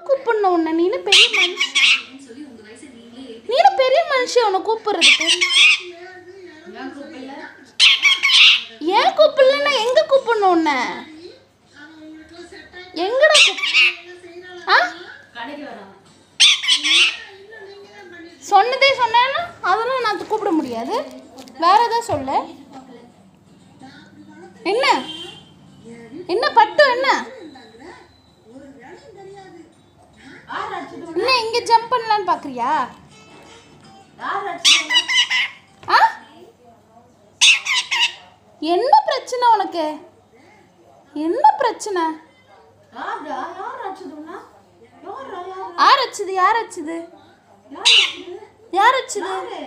கூப்பிடணும் உன்னை நீனு பெரிய மனுஷன் நீனு பெரிய மனுஷன் உன்னை கூப்பிடுறதுக்கு ஏன் கூப்பிடல ஏன் கூப்பிடலன்னா எங்க கூப்பிடணும் உன்னை எங்கடா கூப் ஆ கடைக்கு வராங்க சொன்னதே சொன்னேன்னா அதெல்லாம் நான் கூப்பிட முடியாது வேற ஏதாவது சொல்லு என்ன என்ன பட்டு என்ன யார் அடிச்சது என்ன இங்க ஜம்ப் பண்ணலான்னு பாக்குறியா யார் அடிச்சது ஆ என்ன பிரச்சனை உனக்கு என்ன பிரச்சனை யாரா யார் அடிச்சது உன்ன யாரா யார் யார் வச்சுது யார் வச்சுது யார் அடிச்சது யார் வச்சுது யாரு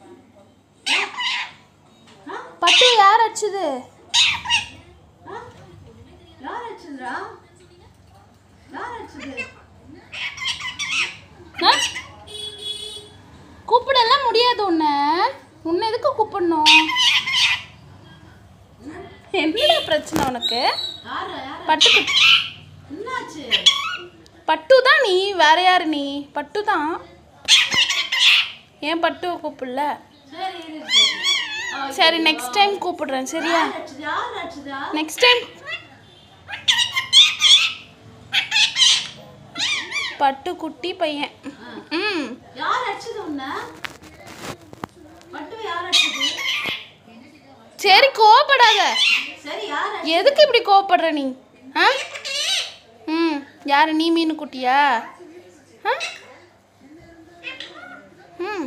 ஆ? பட்டு யார் வச்சுது ஆ? யார் அடிச்சதுடா யார் அடிச்சது ஆ? கூப்பிடலாம் முடியாது உன்னை உன்னை எதுக்கு கூப்பிடணும் என்னடா பிரச்சனை உனக்கு யாரா யார் பட்டு குட்டி- என்னாச்சு பட்டு தான் நீ வேற யாரு நீ பட்டு தான் ஏன் பட்டுவை கூப்பிடல சரி இரு, சரி ஆ, சரி நெக்ஸ்ட் டைம் கூப்பிடுறேன் சரியா யார் அடிச்சது யார் அடிச்சதா நெக்ஸ்ட் டைம் பட்டு குட்டி பையன் ம் யார் அடிச்சது உன்ன பட்டுவை யார் அடிச்சது சரி கோவப்படாத சரி யார் அடி- எதுக்கு இப்படி கோவப்படுற நீ ஆ ம் யாரு நீ மீன் குட்டியா ஆ ம்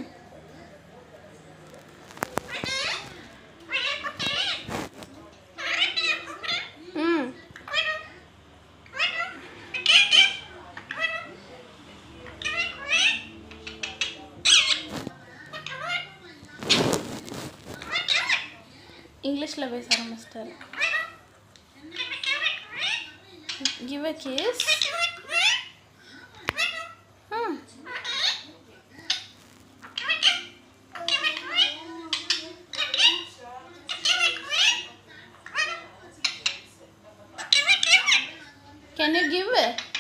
ம் இங்கிலீஷில் பேச ஆரம்பிச்சிட்டாரு Give a kiss. Hmm. Can you give it?